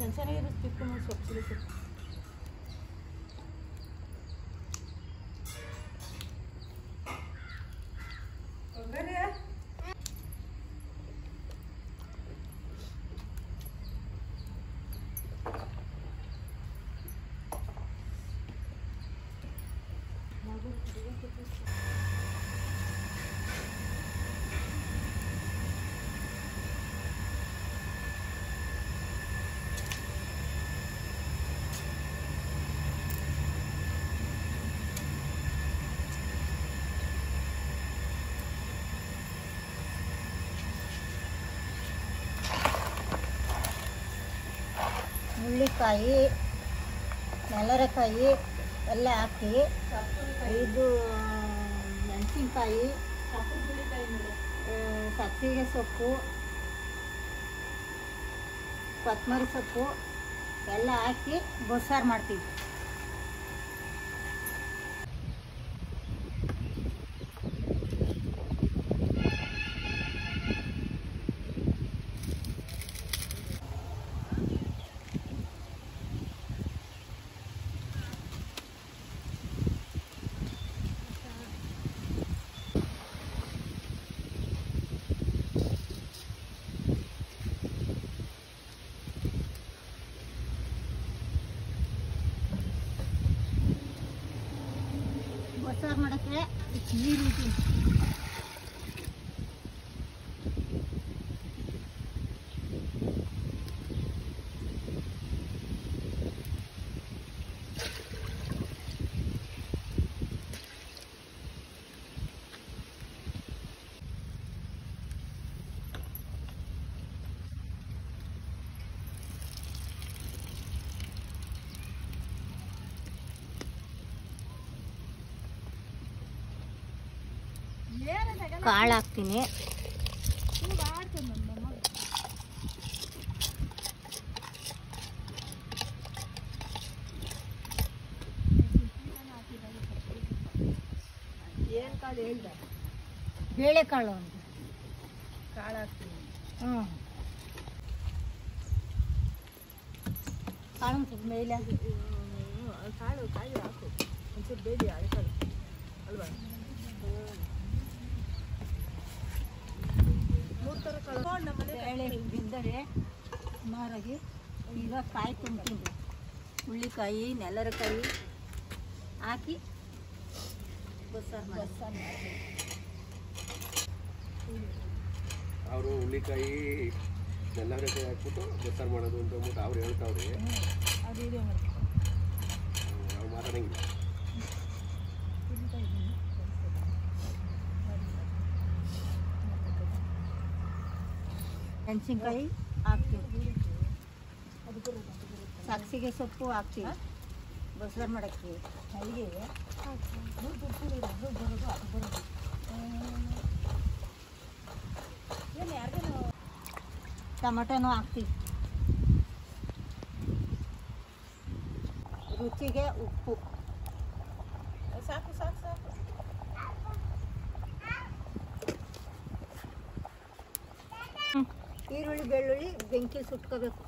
ಚೆನ್ನ ಚೆನ್ನಾಗಿರೋ ಸ್ಟಿಕ್ ನೋಡಿ ಸೊಪ್ಪು ಚಿಲ್ಲಿ ಸೊಪ್ಪು ಹುಳ್ಳಿಕಾಯಿ ನೆಲರಕಾಯಿ ಎಲ್ಲ ಹಾಕಿ ಇದು ಮೆಣಸಿನ್ಕಾಯಿ ಸಬ್ಸಿಗೆ ಸೊಪ್ಪು ಕೊತ್ತಂಬರಿ ಸೊಪ್ಪು ಎಲ್ಲ ಹಾಕಿ ಬಸ್ಸಾರು ಮಾಡ್ತೀವಿ ಬಸ್ಸಾರು ಮಾಡೋಕ್ಕೆ ನೀರು ಇದ್ದೀನಿ ಕಾಳು ಹಾಕ್ತೀನಿ ಏನು ಕಾಳು ಹೇಳ್ದ ಬೇಳೆಕಾಳು ಅಂತ ಕಾಳು ಹಾಕ್ತೀನಿ ಹ್ಞೂ ಕಾಳು ಸ್ವಲ್ಪ ಮೇಲೆ ಹಾಕಿ. ಕಾಳು ಕಾಯಿ ಹಾಕು ಒಂಚೂರು ಬೇಡಿ ಕಾಳು ಅಲ್ವಾ ಮೂರು ಥರ ಕಾಳು ನಮ್ಮನೆ ಬೇಳೆ ಬಿದ್ದರೆ ಸುಮಾರಾಗಿ ಈಗ ಕಾಯಿ ತುಂಬ್ತೀನಿ ಹುಳ್ಳಿಕಾಯಿ ನೆಲರಕಾಯಿ ಹಾಕಿ ಬಸ್ಸಾರು ಬಸ್ಸಾರು ಅವರು ಹುಳ್ಳಿಕಾಯಿ ಎಲ್ಲರಕಾಯಿ ಹಾಕ್ಬಿಟ್ಟು ಬಸ್ಸಾರು ಮಾಡೋದು ಅಂತ ಅಂದ್ಬಿಟ್ಟು ಅವ್ರು ಹೇಳ್ತಾವ್ರಿ ಅದು ವಿಡಿಯೋ ಮಾಡ್ತೀನಿ ನಾವು ಮಾತಾಡಂಗಿಲ್ಲ ಮೆಣಸಿನ್ಕಾಯಿ ಹಾಕ್ತೀವಿ ಸಾಕ್ಷಿಗೆ ಸೊಪ್ಪು ಹಾಕ್ತೀವಿ ಬಸ್ಸಾರು ಮಾಡೋಕ್ಕೆ ಅಲ್ಲಿಗೆ ಬರೋದು ಅದು ಬರೋದು ಏನು ಯಾರಿಗೇನು ಟೊಮೆಟೊನೂ ಹಾಕ್ತೀವಿ ರುಚಿಗೆ ಉಪ್ಪು ಸಾಕು ಸಾಕು ಸಾಕು ಈರುಳ್ಳಿ ಬೆಳ್ಳುಳ್ಳಿ ಬೆಂಕಿ ಸುಟ್ಕೋಬೇಕು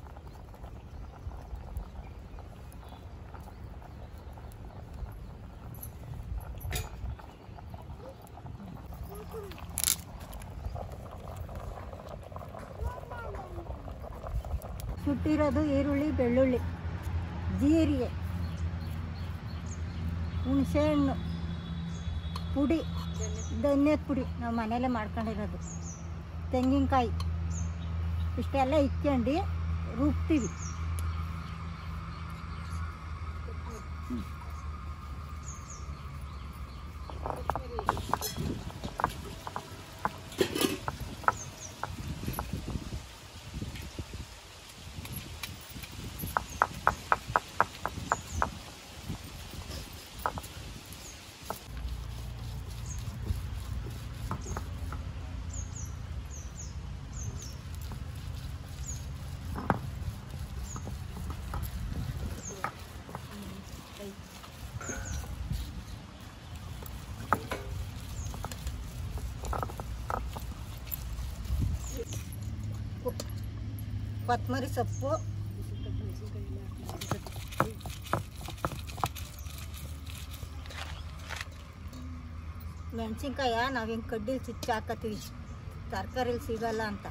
ಸುಟ್ಟಿರೋದು ಈರುಳ್ಳಿ ಬೆಳ್ಳುಳ್ಳಿ ಜೀರಿಗೆ ಹುಣಸೆಹಣ್ಣು ಪುಡಿ ಧನ್ಯದ ಪುಡಿ ನಾವು ಮನೆಯಲ್ಲೇ ಮಾಡ್ಕೊಂಡಿರೋದು ತೆಂಗಿನಕಾಯಿ ಇಷ್ಟೆಲ್ಲ ಇಟ್ಕೊಂಡು ರುಬ್ತೀವಿ ಕೊತ್ತಂಬರಿ ಸೊಪ್ಪು ಮೆಣಸಿನ್ಕಾಯ ನಾವು ಹಿಂಗೆ ಕಡ್ಡಿಲಿ ಚುಚ್ಚಿ ಹಾಕತ್ತೀವಿ ತರಕಾರಿಲಿ ಸಿಗಲ್ಲ ಅಂತ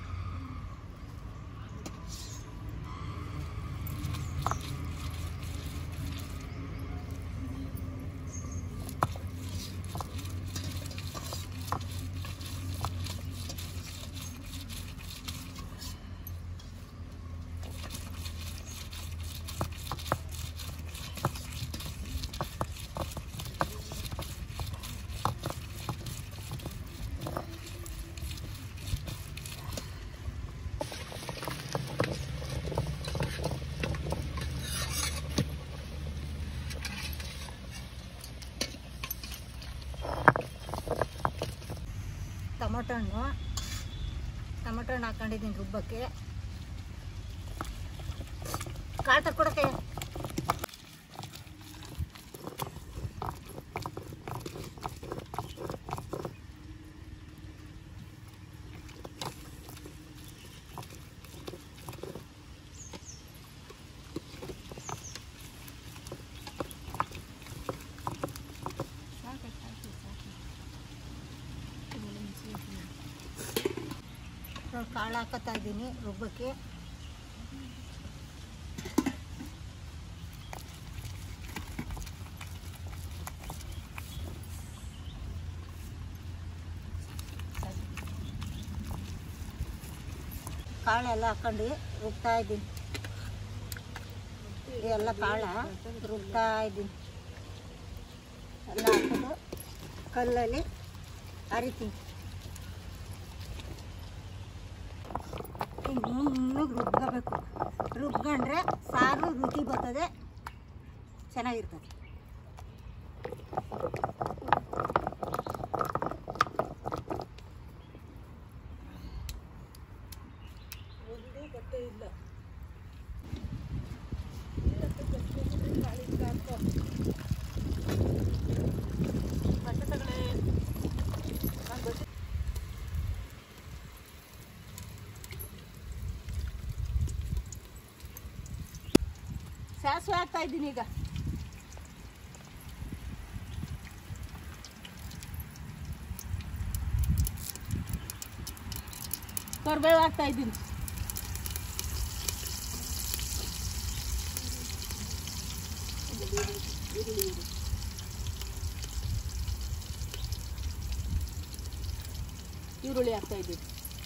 ಟೊಮೊಟೊ ಹಣ್ಣು ಟೊಮೊಟೊ ಹಣ್ಣು ಹಾಕೊಂಡಿದ್ದೀನಿ ರುಬ್ಬಕ್ಕೆ ಕಾಳು ತಕ್ಕೊಡಕ್ಕೆ ಕಾಳು ಹಾಕತ್ತಾ ಇದ್ದೀನಿ ರುಬ್ಬಕ್ಕೆ ಕಾಳೆಲ್ಲ ಹಾಕೊಂಡು ರುಬ್ತಾ ಇದ್ದೀನಿ ಎಲ್ಲ ಕಾಳ ರುಬ್ತಾ ಇದ್ದೀನಿ ಎಲ್ಲ ಹಾಕೊಂಡು ಕಲ್ಲಲ್ಲಿ ಅರಿತೀನಿ ಹಿಂಗೆ ನುಣ್ಣಗೆ ರುಬ್ಕೋಬೇಕು ರುಬ್ಕೊಂಡ್ರೆ ಸಾರು ರುಚಿ ಬರ್ತದೆ ಚೆನ್ನಾಗಿರ್ತದೆ ಒಂದು ಬಟ್ಟೆ ಇಲ್ಲ ಬಟ್ಟೆ ತಗೊಳ್ಳಿ ನಾನು ಬಟ್ಟೆ ಸಾಸಿವೆ ಹಾಕ್ತಾ ಇದ್ದೀನಿ ಈಗ ಕರ್ಬೇವು ಹಾಕ್ತಾ ಇದ್ದೀನಿ ಈರುಳ್ಳಿ ಹಾಕ್ತಾ ಇದ್ದೀನಿ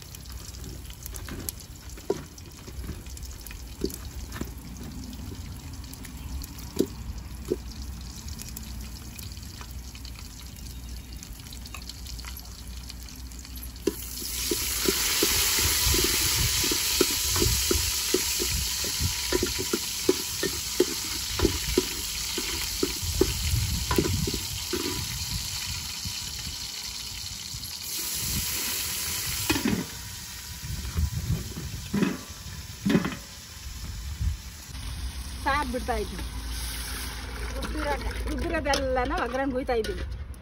ಸಾರು ಬಿಡ್ತಾ ಇದ್ದೀನಿ ರುಬ್ಬಿರೋ ರುಬ್ಬಿರೋದೆಲ್ಲನ ಒಗ್ಗರಣೆ ಹುಯ್ತಾ ಇದ್ದೀನಿ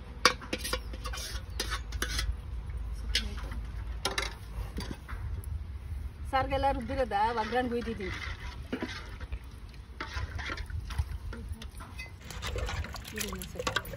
ಸಾರಿಗೆಲ್ಲ ರುಬ್ಬಿರೋದ ಒಗ್ಗರಣೆ ಹುಯ್ದಿದ್ದೀನಿ ಇರಿ ಒಂದ್ ಸ್ವಲ್ಪ.